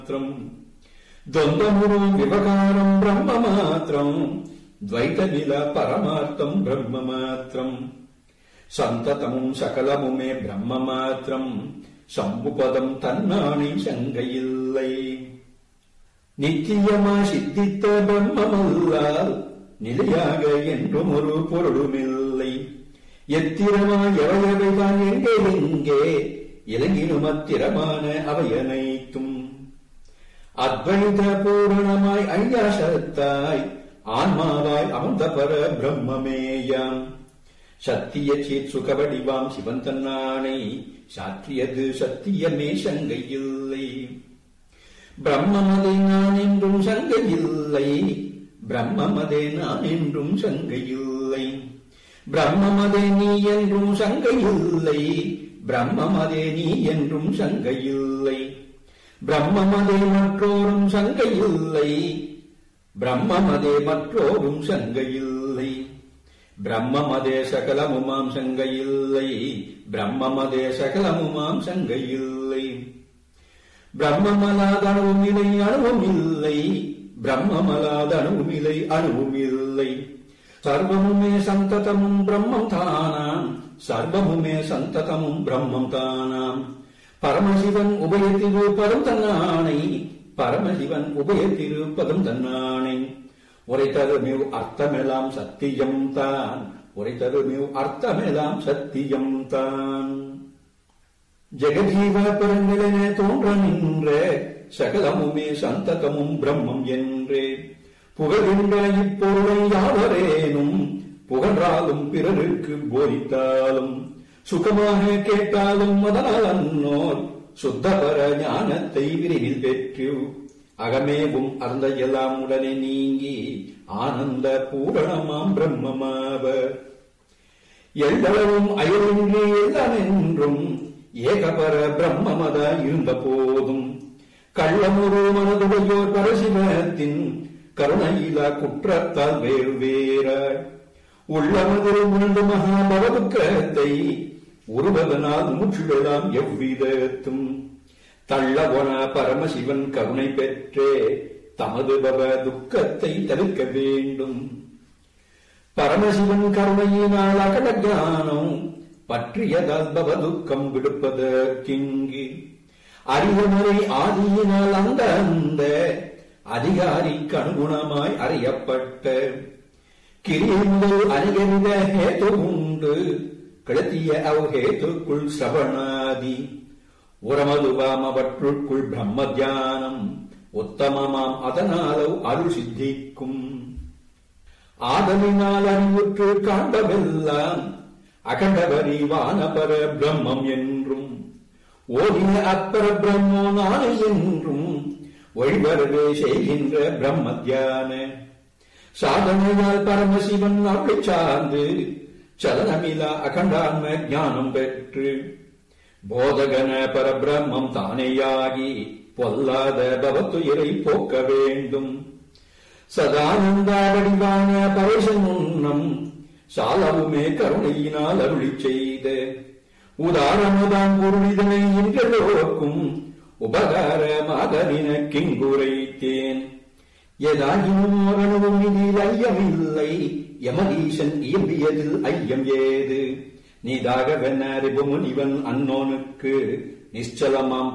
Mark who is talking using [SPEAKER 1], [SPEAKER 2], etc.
[SPEAKER 1] మాత్రం ద్వంద్వమును వివకారం బ్రహ్మ మాత్రం ద్వైతమిల పరమార్థం బ్రహ్మ మాత్రం சந்ததமும் சகலமுமே பிரம்ம மாத்திரம் சம்புபதம் தன்னானை சங்கையில்லை நித்தியமா சித்தித்த பிரம்மமல்லால் நிலையாக என்றும் ஒரு பொருளுமில்லை எத்திரமா எவையவைதான் எங்கே எங்கே இலங்கினும் அத்திரமான அவையனைத்தும் அத்வைத பூரணமாய் ஐயாசத்தாய் ஆன்மாவாய் அமர்ந்த பர பிரம்மமேயாம் சத்திய சேத் சுகவடிவாம் சிவன் தன்னானை சாற்றியது சத்தியமே சங்கையில்லை பிரம்மமதே நான் என்றும் சங்கையில்லை பிரம்மமதே நான் என்றும் சங்கையில்லை பிரம்மமதே நீ என்றும் சங்கையில்லை பிரம்மமதே நீ என்றும் சங்கையில்லை பிரம்மமதே மற்றோரும் சங்கையில்லை பிரம்மமதே மற்றோரும் சங்கையில்லை பிரம்மமதே சகலமுமாம் சங்கையில்லை பிரம்மமதே சகலமுமாம் சங்கையில்லை பிரம்மமலாத அணுவும் இல்லை அணுவும் இல்லை பிரம்மமலாத அணுவும் இல்லை அணுவும் இல்லை சர்வமுமே சந்ததமும் பிரம்மம் தானாம் சர்வமுமே சந்ததமும் பிரம்மம் தானாம் பரமசிவன் உபயத்திருப்பதும் தன்னானை பரமசிவன் உபயத்திருப்பதும் தன்னானை உரைத்தருமிவ் அர்த்தமெல்லாம் சத்தியம் தான் உரைத்தருமிவ் அர்த்தமெல்லாம் சத்தியம் தான் ஜெகஜீவ பெருநிலன தோன்ற நின்ற சகலமுமே சந்ததமும் பிரம்மம் என்றே புகழ்கின்ற இப்பொருளை யாவரேனும் புகன்றாலும் பிறருக்கு போதித்தாலும் சுகமாக கேட்டாலும் அதனால் அன்னோர் சுத்தபர ஞானத்தை விரைவில் பெற்று அகமேவும் அந்த எல்லாம் உடனே நீங்கி ஆனந்த பூரணமாம் பிரம்மமாவர் எல்லளவும் அயலின்றி எல்லாம் என்றும் ஏகபர பிரம்மமத இருந்த போதும் கள்ளமுரு மனதுடையோர் பரசிவத்தின் கருணையில குற்றத்தால் வேறு வேறாய் உள்ளமதில் உணர்ந்து மகாபவதுக்கத்தை உருவதனால் மூச்சுடலாம் எவ்விதத்தும் தள்ளவன பரமசிவன் கருணை பெற்றே தமது பவ துக்கத்தை தவிர்க்க வேண்டும் பரமசிவன் கருணையினால் அகட ஞானம் பற்றியதால் பவ துக்கம் விடுப்பதற்கிங்கு அறிவுமுறை ஆதியினால் அந்த அந்த அதிகாரிக்கு அனுகுணமாய் அறியப்பட்ட கிரிய முதல் அநேகவித ஹேது உண்டு கிளத்திய அவ் ஹேத்துக்குள் சவணாதி உரமதுவாம் அவற்றுக்குள் பிரம்ம தியானம் உத்தமமாம் அதனாலவ் அருள் சித்திக்கும் ஆதலினால் அறிவுற்று காண்பவெல்லாம் அகண்டவரி வானபர பிரம்மம் என்றும் ஓடிய அப்பர பிரம்மோ நானே என்றும் வழிவரவே செய்கின்ற பிரம்ம தியான சாதனையால் பரமசிவன் அருளை சார்ந்து சலனமிலா அகண்டான்ம ஞானம் பெற்று போதகன பரபிரம்மம் தானேயாகி பொல்லாத பவத்துயிரை போக்க வேண்டும் சதானந்த வடிவான பரேசன் முன்னம் சாலவுமே கருணையினால் அருளி செய்த உதாரணதான் பொருளிதனை இன்றெல்லோருக்கும் உபகாரமாக நினக்கிங்குரைத்தேன் எதாயினும் அணுவும் இதில் ஐயமில்லை யமதீசன் இயம்பியதில் ஐயம் ஏது நீதாகவென அறிவு முனிவன் அன்னோனுக்கு நிச்சலமாம்